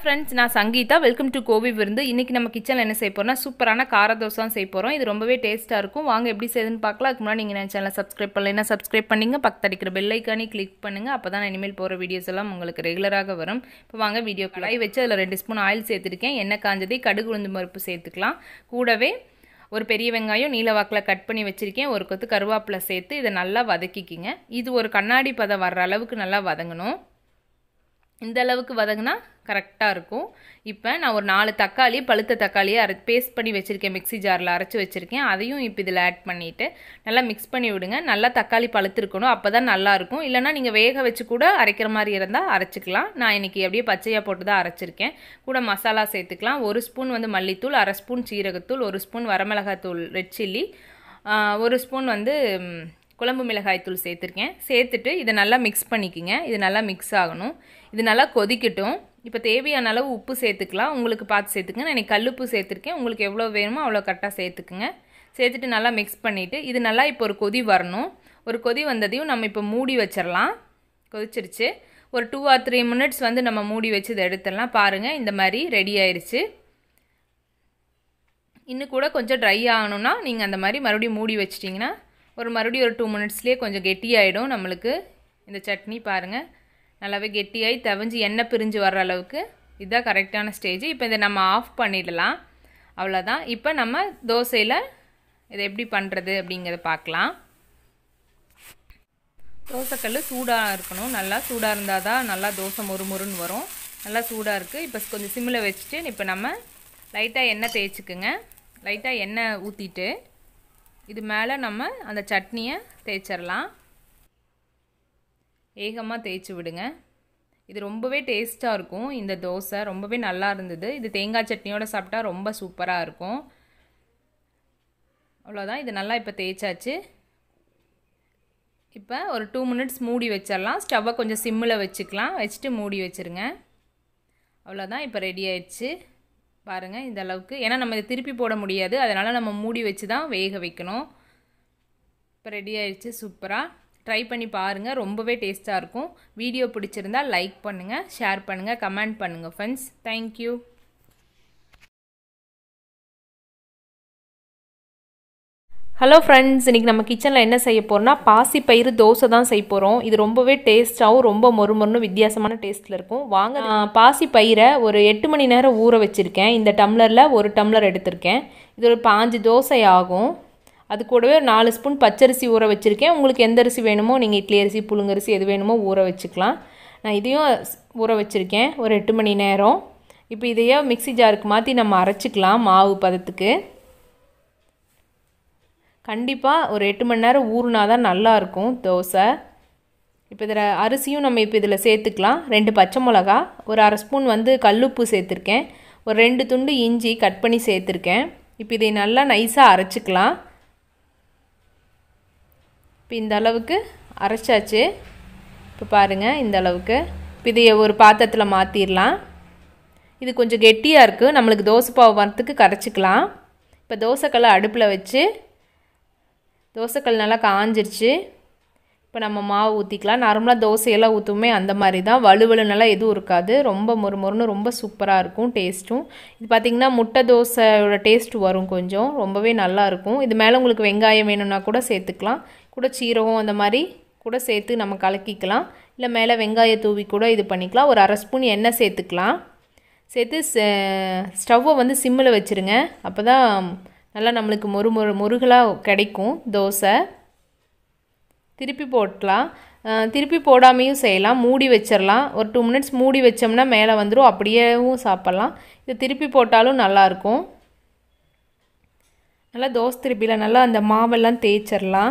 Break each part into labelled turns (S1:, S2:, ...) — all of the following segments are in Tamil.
S1: ஃப்ரெண்ட்ஸ் நான் சங்கீதா வெல்கம் டு கோவி விருந்து இன்றைக்கி நம்ம கிச்சனில் என்ன செய்ய போகிறோம்னா சூப்பரான கார தோசை தான் செய்ய போகிறோம் இது ரொம்பவே டேஸ்ட்டாக இருக்கும் வாங்க எப்படி செய்யுதுன்னு பார்க்கலாம் அதுக்கு முன்னாடி நீங்கள் என் சேனலை சப்ஸ்கிரைப் பண்ணலைன்னா சப்ஸ்கிரைப் பண்ணிங்க பக்கத்து அடிக்கிற பெல் ஐக்கானே கிளிக் பண்ணுங்கள் அப்போ தான் நான் இனிமேல் போகிற வீடியோஸ் எல்லாம் உங்களுக்கு ரெகுலராக வரும் இப்போ வாங்க வீடியோ கடாய் வச்சு அதில் ரெண்டு ஸ்பூன் ஆயில் சேர்த்துருக்கேன் எண்ணெய் காஞ்சதை கடுகு உளுந்து பருப்பு சேர்த்துக்கலாம் கூடவே ஒரு பெரிய வெங்காயம் நீல வாக்கில் கட் பண்ணி வச்சுருக்கேன் ஒரு கொத்து கருவேப்பிலை சேர்த்து இதை நல்லா வதக்கிக்கிங்க இது ஒரு கண்ணாடி பதம் வர்ற அளவுக்கு நல்லா வதங்கணும் இந்த அளவுக்கு வதங்கினா கரெக்டாக இருக்கும் இப்போ நான் ஒரு நாலு தக்காளி பழுத்த தக்காளியை அரை பேஸ்ட் பண்ணி வச்சுருக்கேன் மிக்ஸி ஜாரில் அரைச்சி வச்சுருக்கேன் அதையும் இப்போ இதில் ஆட் பண்ணிவிட்டு நல்லா மிக்ஸ் பண்ணி விடுங்க நல்லா தக்காளி பழுத்திருக்கணும் அப்போ தான் நல்லாயிருக்கும் இல்லைனா நீங்கள் வேக வச்சு கூட அரைக்கிற மாதிரி இருந்தால் அரைச்சிக்கலாம் நான் இன்றைக்கி அப்படியே பச்சையாக போட்டு தான் அரைச்சிருக்கேன் கூட மசாலா சேர்த்துக்கலாம் ஒரு ஸ்பூன் வந்து மல்லித்தூள் அரை ஸ்பூன் சீரகத்தூள் ஒரு ஸ்பூன் வரமிளகாத்தூள் ரெட் சில்லி ஒரு ஸ்பூன் வந்து குழம்பு மிளகாய் தூள் சேர்த்துருக்கேன் சேர்த்துட்டு இதை நல்லா மிக்ஸ் பண்ணிக்கிங்க இது நல்லா மிக்ஸ் ஆகணும் இது நல்லா கொதிக்கட்டும் இப்போ தேவையான அளவு உப்பு சேர்த்துக்கலாம் உங்களுக்கு பார்த்து சேர்த்துக்கங்க நான் இன்றைக்கி கல்லுப்பு சேர்த்துருக்கேன் உங்களுக்கு எவ்வளோ வேணுமோ அவ்வளோ கரெக்டாக சேர்த்துக்குங்க சேர்த்துட்டு நல்லா மிக்ஸ் பண்ணிவிட்டு இது நல்லா இப்போ ஒரு கொதி வரணும் ஒரு கொதி வந்ததையும் நம்ம இப்போ மூடி வச்சிடலாம் கொதிச்சிருச்சு ஒரு டூ ஆர் த்ரீ மினிட்ஸ் வந்து நம்ம மூடி வச்சு இதை எடுத்துடலாம் பாருங்கள் இந்த மாதிரி ரெடி ஆயிடுச்சு இன்னும் கூட கொஞ்சம் ட்ரை ஆகணும்னா நீங்கள் அந்த மாதிரி மறுபடியும் மூடி வச்சிட்டிங்கன்னா ஒரு மறுபடியும் ஒரு டூ மினிட்ஸ்லேயே கொஞ்சம் கெட்டியாயிடும் நம்மளுக்கு இந்த சட்னி பாருங்கள் நல்லாவே கெட்டியாகி தவிஞ்சு எண்ணெய் பிரிஞ்சு வர்ற அளவுக்கு இதுதான் கரெக்டான ஸ்டேஜ் இப்போ இதை நம்ம ஆஃப் பண்ணிடலாம் அவ்வளோதான் இப்போ நம்ம தோசையில் இதை எப்படி பண்ணுறது அப்படிங்கிறத பார்க்கலாம் தோசைக்கல் சூடாக இருக்கணும் நல்லா சூடாக இருந்தால் தான் நல்லா தோசை மொறு மொறுன்னு வரும் நல்லா சூடாக இருக்குது இப்போ கொஞ்சம் சிம்மில் வச்சுட்டு இப்போ நம்ம லைட்டாக எண்ணெய் தேய்ச்சிக்குங்க லைட்டாக எண்ணெய் ஊற்றிட்டு இது மேலே நம்ம அந்த சட்னியை தேய்ச்சிடலாம் ஏகமாக தேய்ச்சி விடுங்க இது ரொம்பவே டேஸ்ட்டாக இருக்கும் இந்த தோசை ரொம்பவே நல்லா இருந்தது இது தேங்காய் சட்னியோடு சாப்பிட்டா ரொம்ப சூப்பராக இருக்கும் அவ்வளோதான் இது நல்லா இப்போ தேய்ச்சாச்சு இப்போ ஒரு டூ மினிட்ஸ் மூடி வச்சிடலாம் ஸ்டவ்வை கொஞ்சம் சிம்மில் வச்சுக்கலாம் வச்சுட்டு மூடி வச்சுருங்க அவ்வளோதான் இப்போ ரெடி ஆயிடுச்சு பாருங்கள் இந்த அளவுக்கு ஏன்னா நம்ம இதை திருப்பி போட முடியாது அதனால் நம்ம மூடி வச்சு தான் வேக வைக்கணும் இப்போ ரெடி ஆயிடுச்சு சூப்பராக ட்ரை பண்ணி பாருங்கள் ரொம்பவே டேஸ்ட்டாக இருக்கும் வீடியோ பிடிச்சிருந்தா லைக் பண்ணுங்கள் ஷேர் பண்ணுங்கள் கமெண்ட் பண்ணுங்கள் ஃப்ரெண்ட்ஸ் தேங்க்யூ ஹலோ ஃப்ரெண்ட்ஸ் இன்றைக்கி நம்ம கிச்சனில் என்ன செய்ய போகிறோம்னா பாசி பயிறு தோசை தான் செய்ய போகிறோம் இது ரொம்பவே டேஸ்ட்டாகவும் ரொம்ப மொறு மொறுன்னு வித்தியாசமான டேஸ்ட்டில் இருக்கும் வாங்க பாசி பயிரை ஒரு எட்டு மணி நேரம் ஊற வச்சுருக்கேன் இந்த டம்ளரில் ஒரு டம்ளர் எடுத்திருக்கேன் இது ஒரு பாஞ்சு தோசை ஆகும் அது கூடவே ஒரு நாலு ஸ்பூன் பச்சரிசி ஊற வச்சுருக்கேன் உங்களுக்கு எந்த அரிசி வேணுமோ நீங்கள் இட்லி அரிசி புழுங்கரிசி எது வேணுமோ ஊற வச்சுக்கலாம் நான் இதையும் ஊற வச்சுருக்கேன் ஒரு எட்டு மணி நேரம் இப்போ இதையே மிக்சி ஜாருக்கு மாற்றி நம்ம அரைச்சிக்கலாம் மாவு பதத்துக்கு கண்டிப்பாக ஒரு எட்டு மணி நேரம் ஊறுனா தான் நல்லாயிருக்கும் தோசை இப்போ இதில் அரிசியும் நம்ம இப்போ இதில் சேர்த்துக்கலாம் ரெண்டு பச்சை மிளகா ஒரு அரை ஸ்பூன் வந்து கல்லுப்பு சேர்த்துருக்கேன் ஒரு ரெண்டு துண்டு இஞ்சி கட் பண்ணி சேர்த்துருக்கேன் இப்போ இதை நல்லா நைஸாக அரைச்சிக்கலாம் இப்போ இந்த அளவுக்கு அரைச்சாச்சு இப்போ பாருங்கள் இந்த அளவுக்கு இப்போ இதை ஒரு பாத்திரத்தில் மாற்றிடலாம் இது கொஞ்சம் கெட்டியாக இருக்குது நம்மளுக்கு தோசை பாவு வரத்துக்கு கரைச்சிக்கலாம் இப்போ தோசைக்கல்லை அடுப்பில் வச்சு தோசைக்கல் நல்லா காஞ்சிருச்சு இப்போ நம்ம மாவு ஊற்றிக்கலாம் நார்மலாக தோசையெல்லாம் ஊற்றுமே அந்த மாதிரி தான் வலுவலுன்னெல்லாம் எதுவும் இருக்காது ரொம்ப மொறு மொறுன்னு ரொம்ப சூப்பராக இருக்கும் டேஸ்ட்டும் இது பார்த்திங்கன்னா முட்டை தோசையோட டேஸ்ட் வரும் கொஞ்சம் ரொம்பவே நல்லாயிருக்கும் இது மேலே உங்களுக்கு வெங்காயம் வேணும்னா கூட சேர்த்துக்கலாம் கூட சீரகம் அந்த மாதிரி கூட சேர்த்து நம்ம கலக்கிக்கலாம் இல்லை மேலே வெங்காய தூவி கூட இது பண்ணிக்கலாம் ஒரு அரை ஸ்பூன் எண்ணெய் சேர்த்துக்கலாம் சேர்த்து ஸ்டவ்வை வந்து சிம்மில் வச்சுருங்க அப்போ தான் நல்லா நம்மளுக்கு மொறு மொறு முருகலாக கிடைக்கும் தோசை திருப்பி போட்டலாம் திருப்பி போடாமையும் செய்யலாம் மூடி வச்சிடலாம் ஒரு டூ மினிட்ஸ் மூடி வச்சோம்னா மேலே வந்துடும் அப்படியேவும் சாப்பிட்லாம் இது திருப்பி போட்டாலும் நல்லாயிருக்கும் நல்லா தோசை திருப்பியில் நல்லா அந்த மாவெல்லாம் தேய்ச்சிடலாம்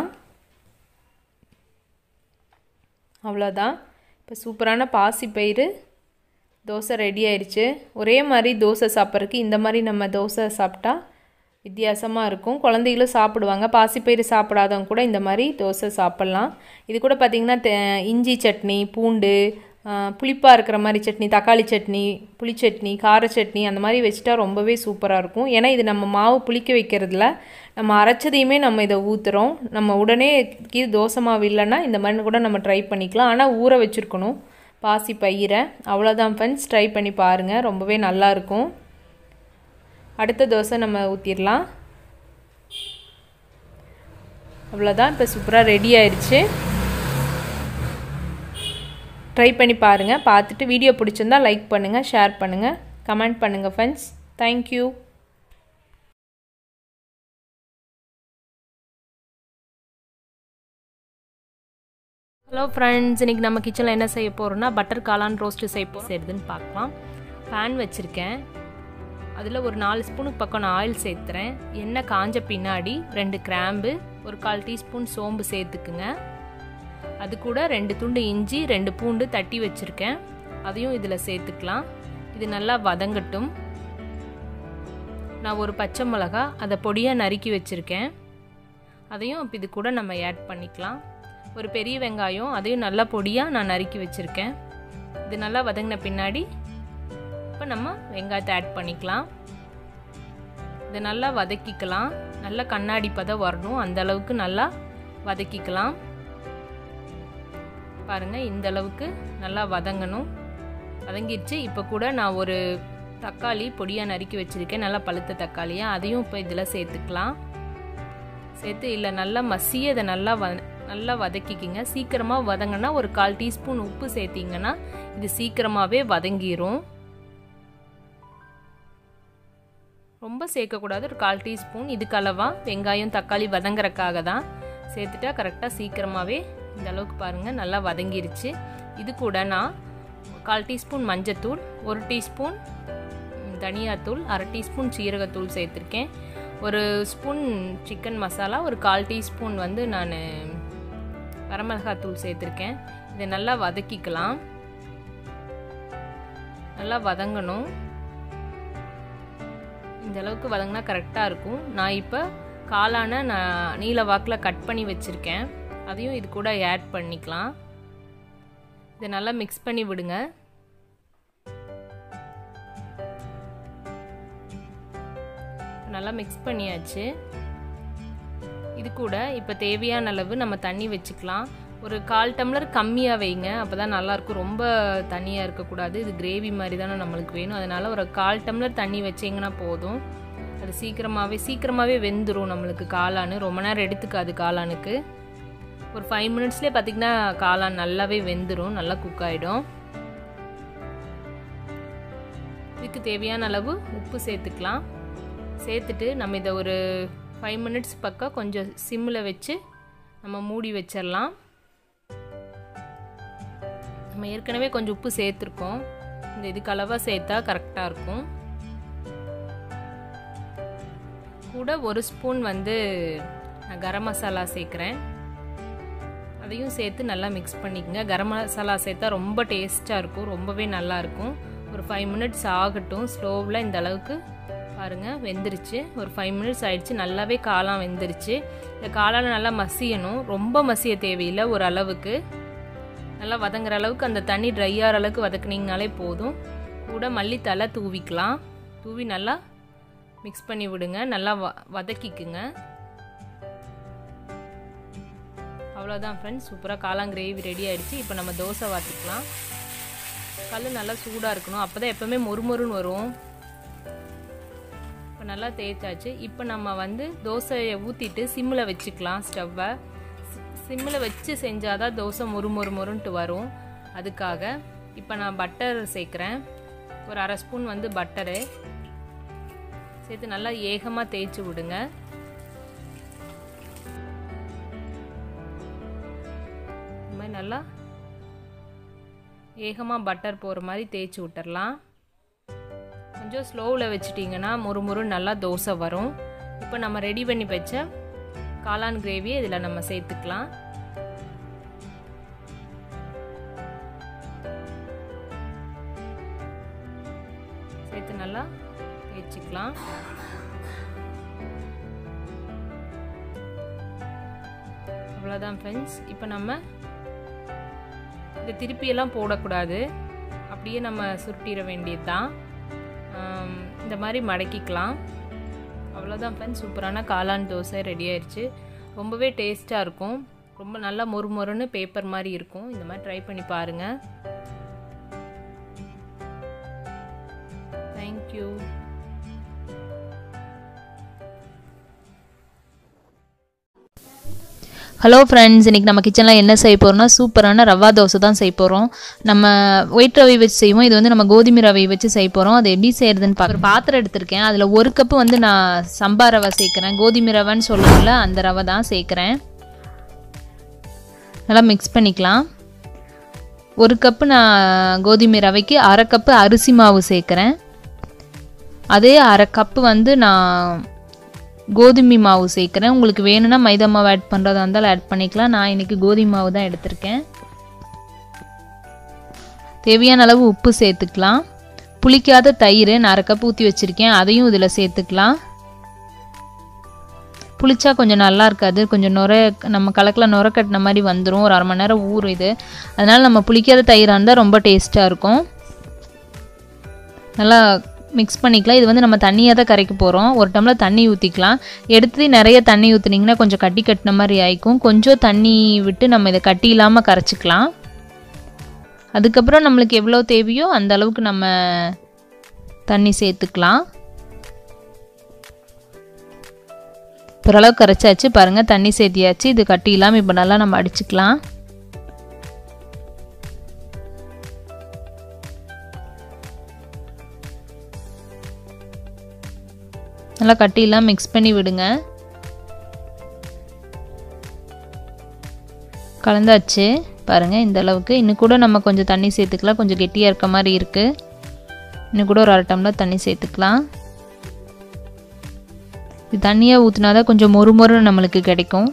S1: அவ்வளோதான் இப்போ சூப்பரான பாசி பயிறு தோசை ரெடி ஆயிடுச்சு ஒரே மாதிரி தோசை சாப்பிட்றதுக்கு இந்த மாதிரி நம்ம தோசை சாப்பிட்டா வித்தியாசமாக இருக்கும் குழந்தைகளும் சாப்பிடுவாங்க பாசிப்பயிறு சாப்பிடாதவங்க கூட இந்த மாதிரி தோசை சாப்பிட்லாம் இது கூட பார்த்திங்கன்னா இஞ்சி சட்னி பூண்டு புளிப்பாக இருக்கிற மாதிரி சட்னி தக்காளி சட்னி புளி சட்னி கார சட்னி அந்த மாதிரி வச்சுட்டா ரொம்பவே சூப்பராக இருக்கும் ஏன்னா இது நம்ம மாவு புளிக்க வைக்கிறதுல நம்ம அரைச்சதையுமே நம்ம இதை ஊற்றுறோம் நம்ம உடனே கீழே தோசை மாவு இல்லைன்னா இந்த மாதிரி கூட நம்ம ட்ரை பண்ணிக்கலாம் ஆனால் ஊற வச்சுருக்கணும் பாசி பயிரை அவ்வளோதான் ஃப்ரெண்ட்ஸ் ட்ரை பண்ணி பாருங்கள் ரொம்பவே நல்லாயிருக்கும் அடுத்த தோசை நம்ம ஊற்றிடலாம் அவ்வளோதான் இப்போ சூப்பராக ரெடி ஆயிடுச்சு ட்ரை பண்ணி பாருங்கள் பார்த்துட்டு வீடியோ பிடிச்சிருந்தா லைக் பண்ணுங்கள் ஷேர் பண்ணுங்கள் கமெண்ட் பண்ணுங்கள் ஃப்ரெண்ட்ஸ் தேங்க்யூ ஹலோ ஃப்ரெண்ட்ஸ் இன்றைக்கி நம்ம கிச்சனில் என்ன செய்ய போகிறோம்னா பட்டர் காளான் ரோஸ்ட்டு செய்ய போ செய்யுதுன்னு பார்க்கலாம் பேன் வச்சுருக்கேன் அதில் ஒரு நாலு ஸ்பூனுக்கு பக்கம் நான் ஆயில் சேர்த்துறேன் எண்ணெய் காஞ்ச பின்னாடி ரெண்டு கிராம்பு ஒரு கால் டீஸ்பூன் சோம்பு சேர்த்துக்குங்க அது கூட ரெண்டு துண்டு இஞ்சி ரெண்டு பூண்டு தட்டி வச்சுருக்கேன் அதையும் இதில் சேர்த்துக்கலாம் இது நல்லா வதங்கட்டும் நான் ஒரு பச்சை மிளகா அதை பொடியாக நறுக்கி வச்சுருக்கேன் அதையும் இப்போ இது கூட நம்ம ஆட் பண்ணிக்கலாம் ஒரு பெரிய வெங்காயம் அதையும் நல்லா பொடியாக நான் நறுக்கி வச்சுருக்கேன் இது நல்லா வதங்கின பின்னாடி இப்போ நம்ம வெங்காயத்தை ஆட் பண்ணிக்கலாம் இதை நல்லா வதக்கிக்கலாம் நல்லா கண்ணாடி பதம் வரணும் அந்த அளவுக்கு நல்லா வதக்கிக்கலாம் பாருங்கள் இந்த அளவுக்கு நல்லா வதங்கணும் வதங்கிடுச்சு இப்போ கூட நான் ஒரு தக்காளி பொடியாக நறுக்கி வச்சுருக்கேன் நல்லா பழுத்த தக்காளியாக அதையும் இப்போ இதில் சேர்த்துக்கலாம் சேர்த்து இல்லை நல்லா மசிய இதை நல்லா வ நல்லா வதக்கிக்கிங்க சீக்கிரமாக வதங்கினா ஒரு கால் டீஸ்பூன் உப்பு சேர்த்திங்கன்னா இது சீக்கிரமாகவே வதங்கிரும் ரொம்ப சேர்க்கக்கூடாது ஒரு கால் டீஸ்பூன் இதுக்கு அளவாக வெங்காயம் தக்காளி வதங்குறக்காக தான் சேர்த்துட்டா கரெக்டாக சீக்கிரமாகவே இந்த அளவுக்கு பாருங்கள் நல்லா வதங்கிருச்சு இது கூட நான் கால் டீஸ்பூன் மஞ்சத்தூள் ஒரு டீஸ்பூன் தனியாத்தூள் அரை டீஸ்பூன் சீரகத்தூள் சேர்த்துருக்கேன் ஒரு ஸ்பூன் சிக்கன் மசாலா ஒரு கால் டீஸ்பூன் வந்து நான் வரமிளகாத்தூள் சேர்த்துருக்கேன் இதை நல்லா வதக்கிக்கலாம் நல்லா வதங்கணும் இந்த அளவுக்கு வதங்கினா கரெக்டாக இருக்கும் நான் இப்போ காளான நான் நீல வாக்கில் கட் பண்ணி வச்சுருக்கேன் அதையும் இது கூட ஆட் பண்ணிக்கலாம் இதை நல்லா மிக்ஸ் பண்ணி விடுங்க நல்லா மிக்ஸ் பண்ணியாச்சு இது கூட இப்போ தேவையான அளவு நம்ம தண்ணி வச்சுக்கலாம் ஒரு கால் டம்ளர் கம்மியாக வைங்க அப்போ தான் நல்லாயிருக்கும் ரொம்ப தண்ணியாக இருக்கக்கூடாது இது கிரேவி மாதிரி தானே நம்மளுக்கு வேணும் அதனால் ஒரு கால் டம்ளர் தண்ணி வச்சிங்கன்னா போதும் அது சீக்கிரமாகவே சீக்கிரமாகவே வெந்துடும் நம்மளுக்கு காளான் ரொம்ப நேரம் எடுத்துக்காது காளானுக்கு ஒரு ஃபைவ் மினிட்ஸ்லேயே பார்த்திங்கன்னா காளான் நல்லாவே வெந்துடும் நல்லா குக் ஆகிடும் இதுக்கு தேவையான அளவு உப்பு சேர்த்துக்கலாம் சேர்த்துட்டு நம்ம இதை ஒரு ஃபைவ் மினிட்ஸ் பக்கம் கொஞ்சம் சிம்மில் வச்சு நம்ம மூடி வச்சிடலாம் நம்ம ஏற்கனவே கொஞ்சம் உப்பு சேர்த்துருக்கோம் இந்த இதுக்கு அளவாக சேர்த்தா கரெக்டாக இருக்கும் கூட ஒரு ஸ்பூன் வந்து நான் கரம் மசாலா சேர்க்குறேன் அதையும் சேர்த்து நல்லா மிக்ஸ் பண்ணிக்கோங்க கரம் மசாலா சேர்த்தா ரொம்ப டேஸ்ட்டாக இருக்கும் ரொம்பவே நல்லாயிருக்கும் ஒரு ஃபைவ் மினிட்ஸ் ஆகட்டும் ஸ்லோவில் இந்த அளவுக்கு பாருங்கள் வெந்துருச்சு ஒரு ஃபைவ் மினிட்ஸ் ஆயிடுச்சு நல்லாவே காளான் வெந்துருச்சு இந்த காளான் நல்லா மசியணும் ரொம்ப மசிய தேவையில்லை ஒரு அளவுக்கு நல்லா வதங்குற அளவுக்கு அந்த தண்ணி ட்ரை ஆகிற அளவுக்கு வதக்குனீங்கனாலே போதும் கூட மல்லித்தலை தூவிக்கலாம் தூவி நல்லா மிக்ஸ் பண்ணி விடுங்க நல்லா வ வதக்கிக்குங்க அவ்வளோதான் ஃப்ரெண்ட்ஸ் சூப்பராக காளான் கிரேவி ரெடி ஆகிடுச்சு இப்போ நம்ம தோசை வாத்திக்கலாம் கல் நல்லா சூடாக இருக்கணும் அப்போ தான் எப்போவுமே மொறுமொறுன்னு வரும் இப்போ நல்லா தேய்ச்சாச்சு இப்போ நம்ம வந்து தோசையை ஊற்றிட்டு சிம்மில் வச்சுக்கலாம் ஸ்டவ்வை சிம்மில் வச்சு செஞ்சால் தான் தோசை மொறு மொறு மொறுன்ட்டு வரும் அதுக்காக இப்போ நான் பட்டர் சேர்க்குறேன் ஒரு அரை ஸ்பூன் வந்து பட்டரு சேர்த்து நல்லா ஏகமாக தேய்ச்சி விடுங்க இந்த மாதிரி நல்லா ஏகமாக பட்டர் போகிற மாதிரி தேய்ச்சி விட்டுறலாம் கொஞ்சம் ஸ்லோவில் வச்சுட்டிங்கன்னா முறு முறு நல்லா தோசை வரும் இப்போ நம்ம ரெடி பண்ணி வச்ச காளான் கிரேவியை இதில் நம்ம சேர்த்துக்கலாம் சேர்த்து நல்லா தேய்ச்சிக்கலாம் அவ்வளோதான் ஃப்ரெண்ட்ஸ் இப்போ நம்ம இந்த திருப்பியெல்லாம் போடக்கூடாது அப்படியே நம்ம சுருட்டிட வேண்டியது தான் இந்த மாதிரி மடக்கிக்கலாம் அவ்வளோதான் ஃப்ரெண்ட்ஸ் சூப்பரான காளான் தோசை ரெடி ஆயிடுச்சு ரொம்பவே டேஸ்ட்டாக இருக்கும் ரொம்ப நல்லா மொறு மொறுன்னு பேப்பர் மாதிரி இருக்கும் இந்த மாதிரி ட்ரை பண்ணி பாருங்கள் தேங்க்யூ ஹலோ ஃப்ரெண்ட்ஸ் இன்றைக்கி நம்ம கிச்சனில் என்ன செய்ய போகிறோம்னா சூப்பரான ரவா தோசை தான் செய்ய போகிறோம் நம்ம ஒயிட் ரவை வச்சு செய்வோம் இது வந்து நம்ம கோதுமை ரவை வச்சு செய்ய போகிறோம் அது எப்படி செய்கிறதுன்னு பார்க்க ஒரு பாத்திரம் எடுத்திருக்கேன் அதில் ஒரு கப்பு வந்து நான் சம்பா ரவை சேர்க்குறேன் கோதுமை ரவைன்னு சொல்லுவோம்ல அந்த ரவை தான் சேர்க்குறேன் நல்லா மிக்ஸ் பண்ணிக்கலாம் ஒரு கப்பு நான் கோதுமை ரவைக்கு அரை கப்பு அரிசி மாவு சேர்க்குறேன் அதே அரை கப்பு வந்து நான் கோதுமை மாவு சேர்க்குறேன் உங்களுக்கு வேணும்னா மைதா மாவு ஆட் பண்ணுறதா இருந்தாலும் ஆட் பண்ணிக்கலாம் நான் இன்றைக்கி கோதுமை மாவு தான் எடுத்திருக்கேன் தேவையான அளவு உப்பு சேர்த்துக்கலாம் புளிக்காத தயிர் நான் அரை கப் ஊற்றி வச்சுருக்கேன் அதையும் இதில் சேர்த்துக்கலாம் புளிச்சா கொஞ்சம் நல்லா இருக்காது கொஞ்சம் நுர நம்ம கலக்கில் நுர கட்டின மாதிரி வந்துடும் ஒரு அரை மணி நேரம் ஊறும் இது அதனால் நம்ம புளிக்காத தயிராக இருந்தால் ரொம்ப டேஸ்ட்டாக இருக்கும் நல்லா மிக்ஸ் பண்ணிக்கலாம் இது வந்து நம்ம தண்ணியாக தான் கரைக்க போகிறோம் ஒரு டம்ளர் தண்ணி ஊற்றிக்கலாம் எடுத்து நிறைய தண்ணி ஊற்றுனீங்கன்னா கொஞ்சம் கட்டி கட்டின மாதிரி ஆயிக்கும் கொஞ்சம் தண்ணி விட்டு நம்ம இதை கட்டி இல்லாமல் கரைச்சிக்கலாம் அதுக்கப்புறம் நம்மளுக்கு எவ்வளோ தேவையோ அந்த அளவுக்கு நம்ம தண்ணி சேர்த்துக்கலாம் ஓரளவுக்கு கரைச்சாச்சு பாருங்கள் தண்ணி சேர்த்தியாச்சு இது கட்டி இல்லாமல் இப்போ நல்லா நம்ம அடிச்சுக்கலாம் நல்லா கட்டிலாம் மிக்ஸ் பண்ணி விடுங்க கலந்தாச்சு பாருங்கள் இந்த அளவுக்கு இன்னும் கூட நம்ம கொஞ்சம் தண்ணி சேர்த்துக்கலாம் கொஞ்சம் கெட்டியாக இருக்க மாதிரி இருக்குது இன்னும் கூட ஒரு அரை டம்ளர் தண்ணி சேர்த்துக்கலாம் இது தண்ணியாக ஊற்றினா தான் கொஞ்சம் மொறு மொறு நம்மளுக்கு கிடைக்கும்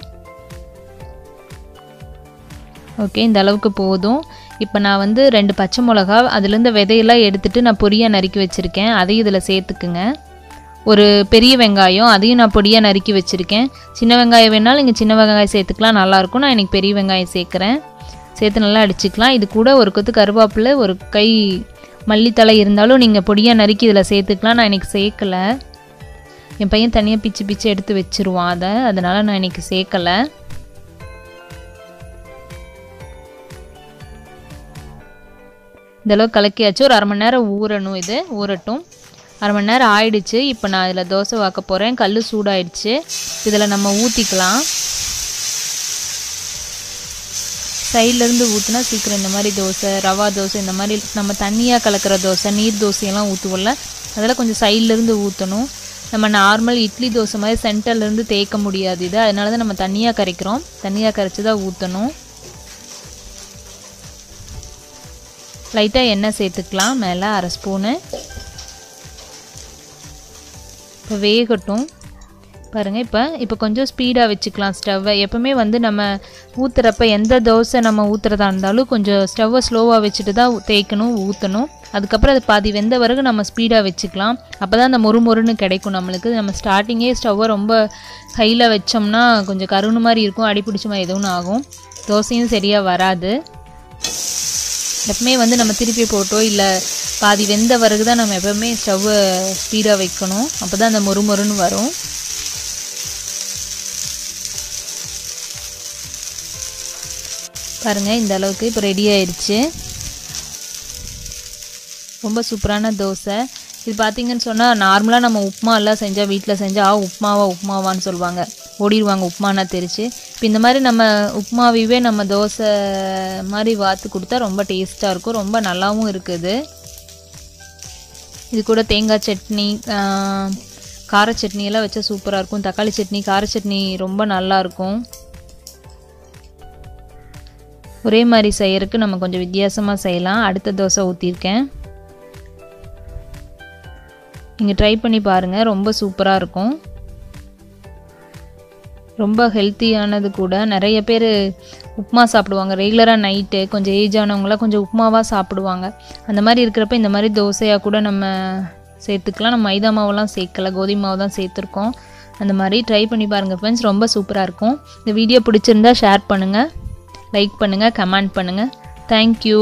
S1: ஓகே இந்த அளவுக்கு போதும் இப்போ நான் வந்து ரெண்டு பச்சை மிளகா அதுலேருந்து விதையெல்லாம் எடுத்துகிட்டு நான் பொரியாக நறுக்கி வச்சுருக்கேன் அதையும் இதில் சேர்த்துக்குங்க ஒரு பெரிய வெங்காயம் அதையும் நான் பொடியாக நறுக்கி வச்சுருக்கேன் சின்ன வெங்காயம் வேணாலும் நீங்கள் சின்ன வெங்காயம் சேர்த்துக்கலாம் நல்லாயிருக்கும் நான் இன்றைக்கி பெரிய வெங்காயம் சேர்க்குறேன் சேர்த்து நல்லா அடிச்சுக்கலாம் இது கூட ஒரு கொத்து கருவேப்பிலை ஒரு கை மல்லித்தலை இருந்தாலும் நீங்கள் பொடியாக நறுக்கி இதில் சேர்த்துக்கலாம் நான் இன்றைக்கி சேர்க்கலை என் பையன் தனியாக பிச்சு பிச்சு எடுத்து வச்சுருவான் அதை அதனால் நான் இன்றைக்கி சேர்க்கலை இந்தளவு கலக்கியாச்சு ஒரு அரை மணி நேரம் ஊறணும் இது ஊறட்டும் அரை மணி நேரம் ஆயிடுச்சு இப்போ நான் இதில் தோசை வாக்க போகிறேன் கல் சூடாயிடுச்சு இதில் நம்ம ஊற்றிக்கலாம் சைட்லேருந்து ஊற்றினா சீக்கிரம் இந்த மாதிரி தோசை ரவா தோசை இந்த மாதிரி நம்ம தண்ணியாக கலக்கிற தோசை நீர் தோசையெல்லாம் ஊற்றுவோம்ல அதெல்லாம் கொஞ்சம் சைட்லேருந்து ஊற்றணும் நம்ம நார்மல் இட்லி தோசை மாதிரி சென்டர்லேருந்து தேய்க்க முடியாது இது அதனால தான் நம்ம தண்ணியாக கரைக்கிறோம் தண்ணியாக கரைச்சி தான் ஊற்றணும் லைட்டாக எண்ணெய் சேர்த்துக்கலாம் மேலே அரை ஸ்பூனு இப்போ வேகட்டும் பாருங்கள் இப்போ இப்போ கொஞ்சம் ஸ்பீடாக வச்சுக்கலாம் ஸ்டவ்வை எப்போவுமே வந்து நம்ம ஊற்றுறப்ப எந்த தோசை நம்ம ஊற்றுறதா இருந்தாலும் கொஞ்சம் ஸ்டவ்வை ஸ்லோவாக வச்சுட்டு தான் தேய்க்கணும் ஊற்றணும் அதுக்கப்புறம் அது பாதி வெந்த பிறகு நம்ம ஸ்பீடாக வச்சுக்கலாம் அப்போ தான் அந்த மொறு மொறுன்னு கிடைக்கும் நம்மளுக்கு நம்ம ஸ்டார்டிங்கே ஸ்டவ்வை ரொம்ப ஹையில் வச்சோம்னா கொஞ்சம் கருணு மாதிரி இருக்கும் அடி பிடிச்ச மாதிரி எதுவும் ஆகும் தோசையும் சரியாக வராது எப்பவுமே வந்து நம்ம திருப்பி போட்டோ இல்லை பாதி வெந்த பிறகு தான் நம்ம எப்போவுமே ஸ்டவ்வை ஸ்பீடாக வைக்கணும் அப்போ தான் அந்த மொறு மொறுன்னு வரும் பாருங்கள் இந்த அளவுக்கு இப்போ ரெடி ஆயிடுச்சு ரொம்ப சூப்பரான தோசை இது பார்த்தீங்கன்னு சொன்னால் நார்மலாக நம்ம உப்புமா எல்லாம் செஞ்சால் வீட்டில் செஞ்சால் ஆ உப்புமாவா உப்புமாவான்னு சொல்லுவாங்க ஓடிடுவாங்க உப்புமானா தெரிச்சு இப்போ இந்த மாதிரி நம்ம உப்புமாவையே நம்ம தோசை மாதிரி வாத்து கொடுத்தா ரொம்ப டேஸ்ட்டாக இருக்கும் ரொம்ப நல்லாவும் இருக்குது இது கூட தேங்காய் சட்னி கார சட்னி எல்லாம் வச்சா சூப்பராக இருக்கும் தக்காளி சட்னி கார சட்னி ரொம்ப நல்லாயிருக்கும் ஒரே மாதிரி செய்யறதுக்கு நம்ம கொஞ்சம் வித்தியாசமாக செய்யலாம் அடுத்த தோசை ஊற்றிருக்கேன் நீங்கள் ட்ரை பண்ணி பாருங்கள் ரொம்ப சூப்பராக இருக்கும் ரொம்ப ஹெல்த்தியானது கூட நிறைய பேர் உப்புமா சாப்பிடுவாங்க ரெகுலராக நைட்டு கொஞ்சம் ஏஜ் ஆனவங்களாம் கொஞ்சம் உப்புமாவாக சாப்பிடுவாங்க அந்த மாதிரி இருக்கிறப்ப இந்த மாதிரி தோசையாக கூட நம்ம சேர்த்துக்கலாம் நம்ம மைதா மாவெல்லாம் சேர்க்கல கோதுமை மாவு தான் சேர்த்துருக்கோம் அந்த மாதிரி ட்ரை பண்ணி பாருங்கள் ஃப்ரெண்ட்ஸ் ரொம்ப சூப்பராக இருக்கும் இந்த வீடியோ பிடிச்சிருந்தா ஷேர் பண்ணுங்கள் லைக் பண்ணுங்கள் கமெண்ட் பண்ணுங்கள் தேங்க்யூ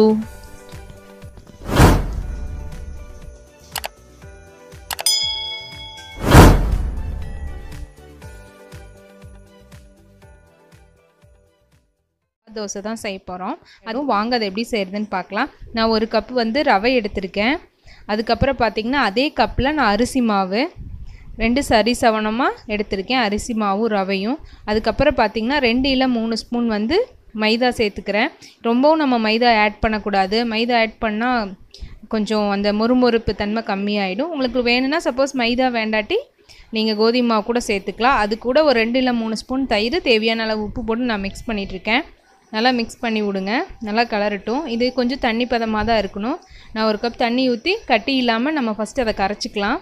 S1: தோசை தான் செய்ய போகிறோம் அதுவும் வாங்க அதை எப்படி செய்கிறதுன்னு பார்க்கலாம் நான் ஒரு கப் வந்து ரவை எடுத்திருக்கேன் அதுக்கப்புறம் பார்த்திங்கன்னா அதே கப்பில் நான் அரிசி மாவு ரெண்டு சரி சவனமாக எடுத்திருக்கேன் அரிசி மாவும் ரவையும் அதுக்கப்புறம் பார்த்திங்கன்னா ரெண்டு இல்லை மூணு ஸ்பூன் வந்து மைதா சேர்த்துக்கிறேன் ரொம்பவும் நம்ம மைதா ஆட் பண்ணக்கூடாது மைதா ஆட் பண்ணால் கொஞ்சம் அந்த மொறுமொறுப்பு தன்மை கம்மியாயிடும் உங்களுக்கு வேணும்னா சப்போஸ் மைதா வேண்டாட்டி நீங்கள் கோதுமை மாவு கூட சேர்த்துக்கலாம் அது கூட ஒரு ரெண்டு இல்லை மூணு ஸ்பூன் தயிர் தேவையான அளவு உப்பு போட்டு நான் மிக்ஸ் பண்ணிகிட்ருக்கேன் நல்லா மிக்ஸ் பண்ணி விடுங்க நல்லா கலரட்டும் இது கொஞ்சம் தண்ணி பதமாக தான் இருக்கணும் நான் ஒரு கப் தண்ணி ஊற்றி கட்டி இல்லாமல் நம்ம ஃபஸ்ட்டு அதை கரைச்சிக்கலாம்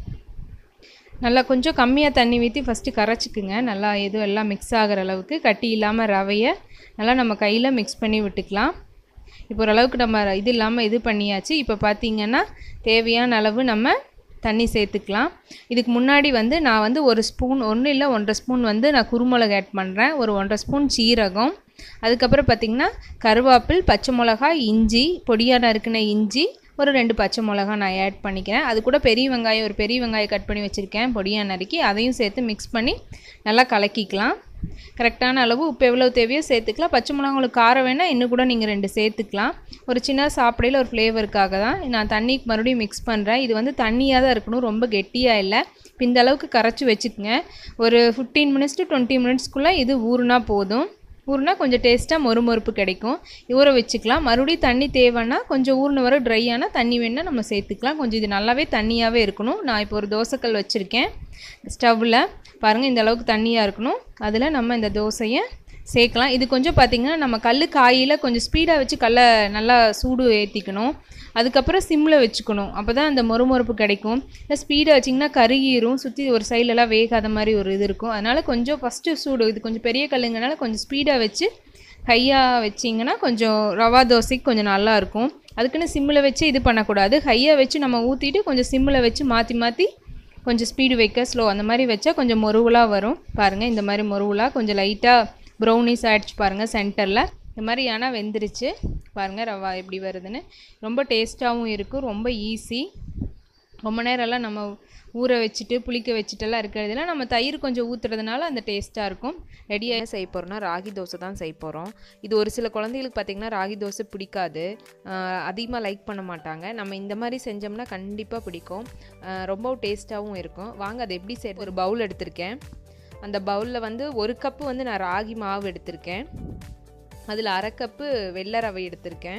S1: நல்லா கொஞ்சம் கம்மியாக தண்ணி ஊற்றி ஃபஸ்ட்டு கரைச்சிக்குங்க நல்லா எதுவும் எல்லாம் மிக்ஸ் ஆகிற அளவுக்கு கட்டி இல்லாமல் ரவையை நல்லா நம்ம கையில் மிக்ஸ் பண்ணி விட்டுக்கலாம் இப்போ ஓரளவுக்கு நம்ம இது இல்லாமல் இது பண்ணியாச்சு இப்போ பார்த்திங்கன்னா தேவையான அளவு நம்ம தண்ணி சேர்த்துக்கலாம் இதுக்கு முன்னாடி வந்து நான் வந்து ஒரு ஸ்பூன் ஒன்று இல்லை ஒன்றரை ஸ்பூன் வந்து நான் குருமிளகு ஆட் பண்ணுறேன் ஒரு ஒன்றரை ஸ்பூன் சீரகம் அதுக்கப்புறம் பார்த்திங்கன்னா கருவேப்பில் பச்சை மிளகாய் இஞ்சி பொடியாக நறுக்கின இஞ்சி ஒரு ரெண்டு பச்சை மிளகா நான் ஆட் பண்ணிக்கிறேன் அது கூட பெரிய வெங்காயம் ஒரு பெரிய வெங்காயம் கட் பண்ணி வச்சுருக்கேன் பொடியாக நறுக்கி அதையும் சேர்த்து மிக்ஸ் பண்ணி நல்லா கலக்கிக்கலாம் கரெக்டான அளவு உப்பு எவ்வளோ தேவையோ சேர்த்துக்கலாம் பச்சை மிளகா உங்களுக்கு காரம் வேணால் இன்னும் கூட நீங்கள் ரெண்டு சேர்த்துக்கலாம் ஒரு சின்ன சாப்பிடையில் ஒரு ஃப்ளேவருக்காக தான் நான் தண்ணி மறுபடியும் மிக்ஸ் பண்ணுறேன் இது வந்து தண்ணியாக தான் இருக்கணும் ரொம்ப கெட்டியாக இல்லை இப்போ இந்த அளவுக்கு கரைச்சி வச்சுக்கோங்க ஒரு ஃபிஃப்டீன் மினிட்ஸ் டு டுவெண்ட்டி மினிட்ஸ்க்குள்ளே இது ஊறுனா போதும் ஊறுனா கொஞ்சம் டேஸ்ட்டாக மொறுமொறுப்பு கிடைக்கும் ஊற வச்சுக்கலாம் மறுபடியும் தண்ணி தேவைன்னா கொஞ்சம் ஊறின வர ட்ரை ஆனால் தண்ணி வேணால் நம்ம சேர்த்துக்கலாம் கொஞ்சம் இது நல்லாவே தண்ணியாகவே இருக்கணும் நான் இப்போ ஒரு தோசைக்கல் வச்சுருக்கேன் ஸ்டவ்வில் பாருங்கள் இந்த அளவுக்கு தண்ணியாக இருக்கணும் அதில் நம்ம இந்த தோசையை சேர்க்கலாம் இது கொஞ்சம் பார்த்திங்கன்னா நம்ம கல் காயில் கொஞ்சம் ஸ்பீடாக வச்சு கல்லை நல்லா சூடு ஏற்றிக்கணும் அதுக்கப்புறம் சிம்மில் வச்சுக்கணும் அப்போ தான் அந்த மொறுமொறுப்பு கிடைக்கும் இல்லை ஸ்பீடாக வச்சிங்கன்னா கருகிரும் சுற்றி ஒரு சைட்லலாம் வேகாத மாதிரி ஒரு இது இருக்கும் அதனால் கொஞ்சம் ஃபஸ்ட்டு சூடு இது கொஞ்சம் பெரிய கல்லுங்கனால கொஞ்சம் ஸ்பீடாக வச்சு ஹையாக வச்சிங்கன்னா கொஞ்சம் ரவா தோசைக்கு கொஞ்சம் நல்லாயிருக்கும் அதுக்குன்னு சிம்மில் வச்சு இது பண்ணக்கூடாது ஹையாக வச்சு நம்ம ஊற்றிட்டு கொஞ்சம் சிம்மில் வச்சு மாற்றி மாற்றி கொஞ்சம் ஸ்பீடு வைக்க ஸ்லோ அந்த மாதிரி வச்சா கொஞ்சம் மொருவலாக வரும் பாருங்கள் இந்த மாதிரி மொருவலாக கொஞ்சம் லைட்டாக ப்ரௌனிஸ் ஆகிடுச்சு பாருங்கள் சென்டரில் இந்த மாதிரி ஆனால் வெந்துருச்சு பாருங்கள் ரவா எப்படி வருதுன்னு ரொம்ப டேஸ்ட்டாகவும் இருக்கும் ரொம்ப ஈஸி ரொம்ப நேரம்லாம் நம்ம ஊற வச்சுட்டு புளிக்க வச்சுட்டெல்லாம் இருக்கிறதுல நம்ம தயிர் கொஞ்சம் ஊற்றுறதுனால அந்த டேஸ்ட்டாக இருக்கும் ரெடியாக
S2: என்ன செய்ய போகிறோம்னா ராகி தோசை தான் செய்ய போகிறோம் இது ஒரு சில குழந்தைகளுக்கு பார்த்திங்கன்னா ராகி தோசை பிடிக்காது அதிகமாக லைக் பண்ண மாட்டாங்க நம்ம இந்த மாதிரி செஞ்சோம்னா கண்டிப்பாக பிடிக்கும் ஆஹ் ரொம்ப டேஸ்ட்டாகவும் இருக்கும் வாங்க அதை எப்படி செய்ய ஒரு பவுல் எடுத்திருக்கேன் அந்த பவுலில் வந்து ஒரு கப்பு வந்து நான் ராகி மாவு எடுத்திருக்கேன் அதில் அரை கப்பு வெள்ளை ரவை எடுத்திருக்கேன்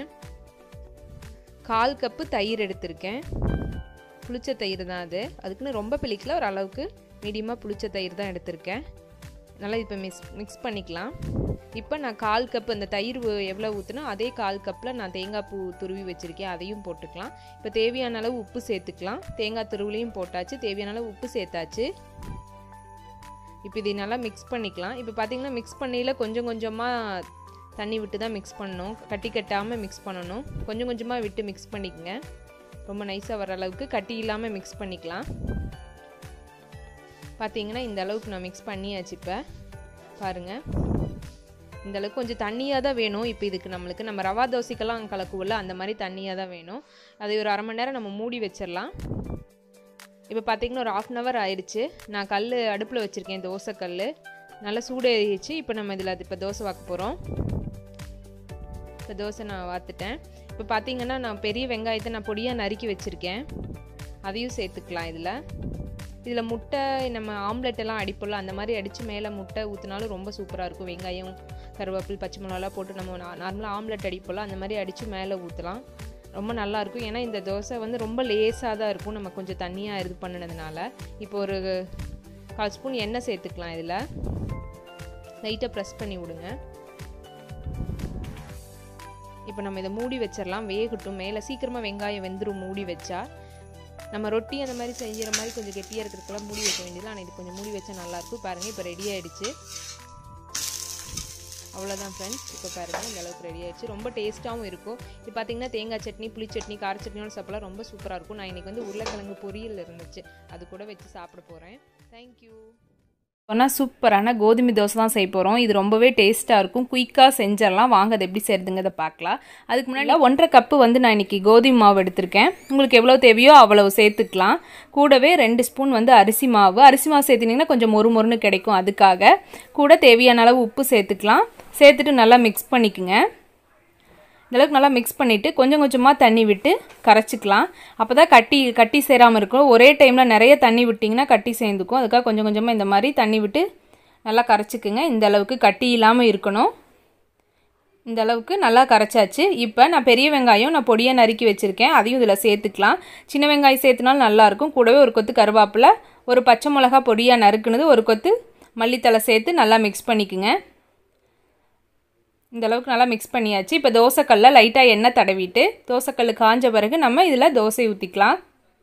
S2: கால் கப்பு தயிர் எடுத்திருக்கேன் புளிச்ச தயிர் தான் அது அதுக்குன்னு ரொம்ப பிளிக்கல ஒரு அளவுக்கு மீடியமாக புளிச்ச தயிர் தான் எடுத்திருக்கேன் நல்லா இப்போ மிக்ஸ் மிக்ஸ் பண்ணிக்கலாம் இப்போ நான் கால் கப்பு அந்த தயிர் எவ்வளோ ஊற்றுனோ அதே கால் கப்பில் நான் தேங்காய் பூ துருவி வச்சுருக்கேன் அதையும் போட்டுக்கலாம் இப்போ தேவையான அளவு உப்பு சேர்த்துக்கலாம் தேங்காய் துருவிலையும் போட்டாச்சு தேவையான அளவு உப்பு சேர்த்தாச்சு இப்போ இதை நல்லா மிக்ஸ் பண்ணிக்கலாம் இப்போ பார்த்தீங்கன்னா மிக்ஸ் பண்ணையில் கொஞ்சம் கொஞ்சமாக தண்ணி விட்டு தான் மிக்ஸ் பண்ணணும் கட்டி கட்டாமல் மிக்ஸ் பண்ணணும் கொஞ்சம் கொஞ்சமாக விட்டு மிக்ஸ் பண்ணிக்கங்க ரொம்ப நைஸாக வர அளவுக்கு கட்டி இல்லாமல் மிக்ஸ் பண்ணிக்கலாம் பார்த்தீங்கன்னா இந்த அளவுக்கு நான் மிக்ஸ் பண்ணியாச்சு இப்போ பாருங்கள் இந்த அளவுக்கு கொஞ்சம் தண்ணியாக தான் வேணும் இப்போ இதுக்கு நம்மளுக்கு நம்ம ரவா தோசைக்கெல்லாம் கலக்குவோம்ல அந்த மாதிரி தண்ணியாக தான் வேணும் அதை ஒரு அரை மணி நேரம் நம்ம மூடி வச்சிடலாம் இப்போ பார்த்தீங்கன்னா ஒரு ஆஃப் அன் ஹவர் ஆயிடுச்சு நான் கல் அடுப்பில் வச்சுருக்கேன் தோசை கல் நல்லா சூடு ஏறிடுச்சு இப்போ நம்ம இதில் அது இப்போ தோசை வாக்க போகிறோம் இப்போ தோசை நான் வாத்துட்டேன் இப்போ பார்த்தீங்கன்னா நான் பெரிய வெங்காயத்தை நான் பொடியாக நறுக்கி வச்சுருக்கேன் அதையும் சேர்த்துக்கலாம் இதில் இதில் முட்டை நம்ம ஆம்லெட் எல்லாம் அடிப்போம்ல அந்த மாதிரி அடித்து மேலே முட்டை ஊற்றினாலும் ரொம்ப சூப்பராக இருக்கும் வெங்காயம் கருவேப்பில் பச்சை மிளகாலாம் போட்டு நம்ம நார்மலாக ஆம்லெட் அடிப்போம்ல அந்த மாதிரி அடித்து மேலே ஊற்றலாம் ரொம்ப நல்லாயிருக்கும் ஏன்னா இந்த தோசை வந்து ரொம்ப லேஸாக தான் இருக்கும் நம்ம கொஞ்சம் தண்ணியாக இது பண்ணினதுனால இப்போ ஒரு கால் ஸ்பூன் எண்ணெய் சேர்த்துக்கலாம் இதில் லைட்டாக ப்ரெஸ் பண்ணி விடுங்க இப்போ நம்ம இதை மூடி வச்சிடலாம் வேகட்டும் மேலே சீக்கிரமாக வெங்காயம் வெந்துடும் மூடி வச்சா நம்ம ரொட்டி அந்த மாதிரி செஞ்சுற மாதிரி கொஞ்சம் கெட்டியாக இருக்கிறதுக்கெல்லாம் மூடி வைக்க வேண்டியது ஆனால் இது கொஞ்சம் மூடி வச்சா நல்லாயிருக்கும் பாருங்கள் இப்போ ரெடி ஆகிடுச்சு அவ்வளோதான் ஃப்ரெண்ட்ஸ் இப்போ பாருங்கள் இந்த அளவுக்கு ரெடி ஆயிடுச்சு ரொம்ப டேஸ்ட்டாகவும் இருக்கும் இது பார்த்தீங்கன்னா தேங்காய் சட்னி புளி சட்னி கார சட்னியோட சாப்பிடலாம் ரொம்ப சூப்பராக இருக்கும் நான் இன்றைக்கி வந்து உருளைக்கிழங்கு பொரியல் இருந்துச்சு அது கூட வச்சு சாப்பிட போகிறேன் தேங்க்யூ
S1: சொன்னால் சூப்பரான கோதுமை தோசை தான் செய்ய போகிறோம் இது ரொம்பவே டேஸ்ட்டாக இருக்கும் குயிக்காக செஞ்சிடலாம் வாங்க அது எப்படி செய்யுதுங்கிறத பார்க்கலாம் அதுக்கு முன்னாடி ஒன்றரை கப்பு வந்து நான் இன்றைக்கி கோதுமை மாவு எடுத்திருக்கேன் உங்களுக்கு எவ்வளோ தேவையோ அவ்வளோ சேர்த்துக்கலாம் கூடவே ரெண்டு ஸ்பூன் வந்து அரிசி மாவு அரிசி மாவு சேர்த்துனிங்கன்னா கொஞ்சம் மொறு மொறுன்னு கிடைக்கும் அதுக்காக கூட தேவையான அளவு உப்பு சேர்த்துக்கலாம் சேர்த்துட்டு நல்லா மிக்ஸ் பண்ணிக்கோங்க இந்தளவுக்கு நல்லா மிக்ஸ் பண்ணிவிட்டு கொஞ்சம் கொஞ்சமாக தண்ணி விட்டு கரைச்சிக்கலாம் அப்போ தான் கட்டி கட்டி சேராமல் இருக்கும் ஒரே டைமில் நிறைய தண்ணி விட்டிங்கன்னா கட்டி சேர்ந்துக்கும் அதுக்காக கொஞ்சம் கொஞ்சமாக இந்த மாதிரி தண்ணி விட்டு நல்லா கரைச்சிக்குங்க இந்த அளவுக்கு கட்டி இல்லாமல் இருக்கணும் இந்த அளவுக்கு நல்லா கரைச்சாச்சு இப்போ நான் பெரிய வெங்காயம் நான் பொடியாக நறுக்கி வச்சுருக்கேன் அதையும் இதில் சேர்த்துக்கலாம் சின்ன வெங்காயம் சேர்த்துனாலும் நல்லாயிருக்கும் கூடவே ஒரு கொத்து கருவேப்பிலை ஒரு பச்சை மிளகா பொடியாக நறுக்குனது ஒரு கொத்து மல்லித்தலை சேர்த்து நல்லா மிக்ஸ் பண்ணிக்குங்க இந்த அளவுக்கு நல்லா மிக்ஸ் பண்ணியாச்சு இப்போ தோசைக்கல்ல லைட்டாக எண்ணெய் தடவிட்டு தோசைக்கல் காஞ்ச பிறகு நம்ம இதில் தோசை ஊற்றிக்கலாம்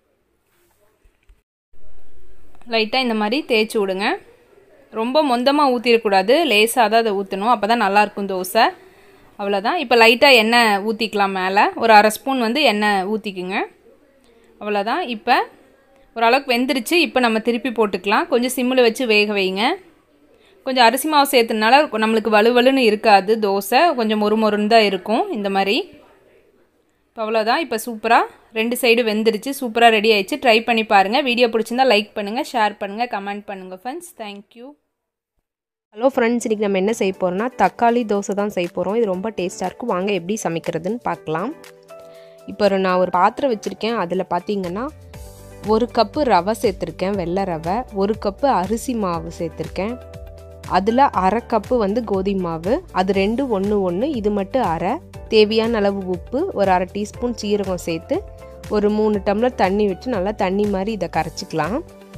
S1: லைட்டாக இந்த மாதிரி தேய்ச்சி விடுங்க ரொம்ப மொந்தமாக ஊற்றிடக்கூடாது லேசாக தான் அதை ஊற்றணும் அப்போ தான் நல்லாயிருக்கும் தோசை அவ்வளோதான் இப்போ லைட்டாக எண்ணெய் ஊற்றிக்கலாம் மேலே ஒரு அரை ஸ்பூன் வந்து எண்ணெய் ஊற்றிக்குங்க அவ்வளோதான் இப்போ ஓரளவுக்கு வெந்துருச்சு இப்போ நம்ம திருப்பி போட்டுக்கலாம் கொஞ்சம் சிம்மில் வச்சு வேக வைங்க கொஞ்சம் அரிசி மாவு சேர்த்துனால நம்மளுக்கு வலுவலுன்னு இருக்காது தோசை கொஞ்சம் மொறு மொறுன்னு தான் இருக்கும் இந்த மாதிரி இப்போ அவ்வளோதான் இப்போ சூப்பராக ரெண்டு சைடு வெந்துருச்சு சூப்பராக ரெடி ஆயிடுச்சு ட்ரை பண்ணி பாருங்கள் வீடியோ பிடிச்சிருந்தா லைக் பண்ணுங்கள் ஷேர் பண்ணுங்கள் கமெண்ட் பண்ணுங்கள் ஃப்ரெண்ட்ஸ் தேங்க்யூ
S2: ஹலோ ஃப்ரெண்ட்ஸ் இன்றைக்கி நம்ம என்ன செய்ய போகிறோம்னா தக்காளி தோசை தான் செய்ய போகிறோம் இது ரொம்ப டேஸ்ட்டாக இருக்கும் வாங்க எப்படி சமைக்கிறதுன்னு பார்க்கலாம் இப்போ ஒரு நான் ஒரு பாத்திரம் வச்சுருக்கேன் அதில் பார்த்தீங்கன்னா ஒரு கப்பு ரவை சேர்த்துருக்கேன் வெள்ளை ரவை ஒரு கப்பு அரிசி மாவு சேர்த்துருக்கேன் அதில் அரை கப்பு வந்து கோதுமை மாவு அது ரெண்டு ஒன்று ஒன்று இது மட்டும் அரை தேவையான அளவு உப்பு ஒரு அரை டீஸ்பூன் சீரகம் சேர்த்து ஒரு மூணு டம்ளர் தண்ணி விட்டு நல்லா தண்ணி மாதிரி இதை கரைச்சிக்கலாம்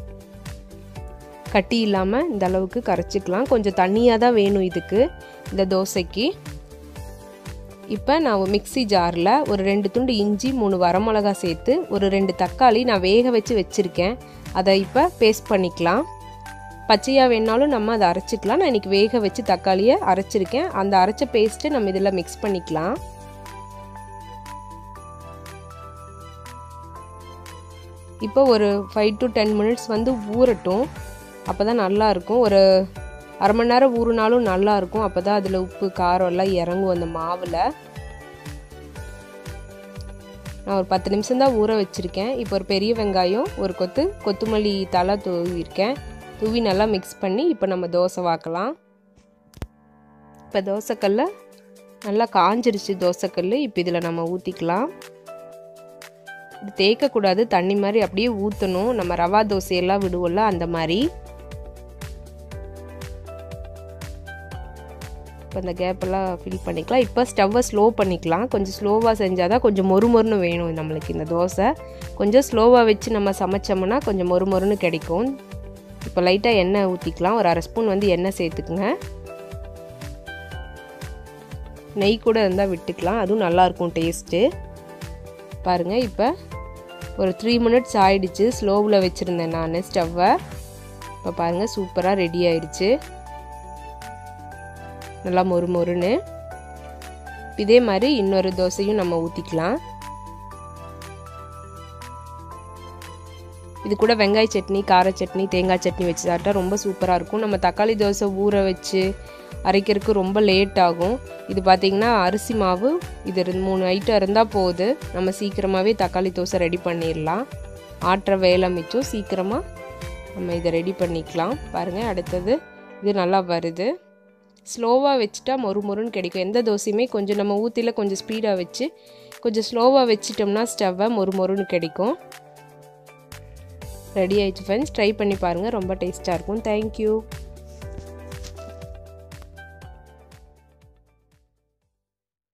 S2: கட்டி இல்லாமல் இந்த அளவுக்கு கரைச்சிக்கலாம் கொஞ்சம் தண்ணியாக தான் வேணும் இதுக்கு இந்த தோசைக்கு இப்போ நான் மிக்சி ஜாரில் ஒரு ரெண்டு துண்டு இஞ்சி மூணு வரமிளகா சேர்த்து ஒரு ரெண்டு தக்காளி நான் வேக வச்சு வச்சுருக்கேன் அதை இப்போ பேஸ்ட் பண்ணிக்கலாம் பச்சையாக வேணாலும் நம்ம அதை அரைச்சிக்கலாம் நான் இன்றைக்கி வேக வச்சு தக்காளியை அரைச்சிருக்கேன் அந்த அரைச்ச பேஸ்ட்டு நம்ம இதில் மிக்ஸ் பண்ணிக்கலாம் இப்போ ஒரு ஃபைவ் டு டென் மினிட்ஸ் வந்து ஊறட்டும் அப்போ தான் நல்லாயிருக்கும் ஒரு அரை மணி நேரம் ஊறுனாலும் நல்லாயிருக்கும் அப்போ தான் அதில் உப்பு காரம் எல்லாம் இறங்கும் அந்த மாவில் நான் ஒரு பத்து நிமிஷம் தான் ஊற வச்சுருக்கேன் இப்போ ஒரு பெரிய வெங்காயம் ஒரு கொத்து கொத்தமல்லி தலை தூவிருக்கேன் தூவி நல்லா மிக்ஸ் பண்ணி இப்போ நம்ம தோசை வாக்கலாம் இப்போ தோசைக்கல்ல நல்லா காஞ்சிருச்சு தோசைக்கல் இப்போ இதில் நம்ம ஊற்றிக்கலாம் இது தேய்க்கக்கூடாது தண்ணி மாதிரி அப்படியே ஊற்றணும் நம்ம ரவா தோசையெல்லாம் விடுவோம்ல அந்த மாதிரி இப்போ இந்த கேப்பெல்லாம் ஃபில் பண்ணிக்கலாம் இப்போ ஸ்டவ்வை ஸ்லோ பண்ணிக்கலாம் கொஞ்சம் ஸ்லோவாக செஞ்சால் தான் கொஞ்சம் மொறு மொறுன்னு வேணும் நம்மளுக்கு இந்த தோசை கொஞ்சம் ஸ்லோவாக வச்சு நம்ம சமைச்சோம்னா கொஞ்சம் மொறு மொறுன்னு கிடைக்கும் இப்போ லைட்டாக எண்ணெய் ஊற்றிக்கலாம் ஒரு அரை ஸ்பூன் வந்து எண்ணெய் சேர்த்துக்குங்க நெய் கூட இருந்தால் விட்டுக்கலாம் அதுவும் நல்லாயிருக்கும் டேஸ்ட்டு பாருங்கள் இப்போ ஒரு த்ரீ மினிட்ஸ் ஆயிடுச்சு ஸ்லோவில் வச்சுருந்தேன் நான் ஸ்டவ்வை இப்போ பாருங்கள் சூப்பராக ரெடி ஆயிடுச்சு நல்லா மொறு மொறுன்னு இதே மாதிரி இன்னொரு தோசையும் நம்ம ஊற்றிக்கலாம் இது கூட வெங்காய சட்னி கார சட்னி தேங்காய் சட்னி வச்சு சாப்பிட்டா ரொம்ப சூப்பராக இருக்கும் நம்ம தக்காளி தோசை ஊற வச்சு அரைக்கிறதுக்கு ரொம்ப லேட் ஆகும் இது பார்த்திங்கன்னா அரிசி மாவு இது ரெண்டு மூணு ஐட்டம் இருந்தால் போகுது நம்ம சீக்கிரமாகவே தக்காளி தோசை ரெடி பண்ணிடலாம் ஆட்டுற வேலை மிச்சம் சீக்கிரமாக நம்ம இதை ரெடி பண்ணிக்கலாம் பாருங்கள் அடுத்தது இது நல்லா வருது ஸ்லோவாக வச்சுட்டா மொறு மொறுன்னு கிடைக்கும் எந்த தோசையுமே கொஞ்சம் நம்ம ஊற்றியில் கொஞ்சம் ஸ்பீடாக வச்சு கொஞ்சம் ஸ்லோவாக வச்சிட்டோம்னா ஸ்டவ்வை மொறு மொறுன்னு கிடைக்கும் ரெடி ஆயிடுச்சு ஃப்ரெண்ட்ஸ் ட்ரை பண்ணி பாருங்கள் ரொம்ப டேஸ்ட்டாக இருக்கும் தேங்க்யூ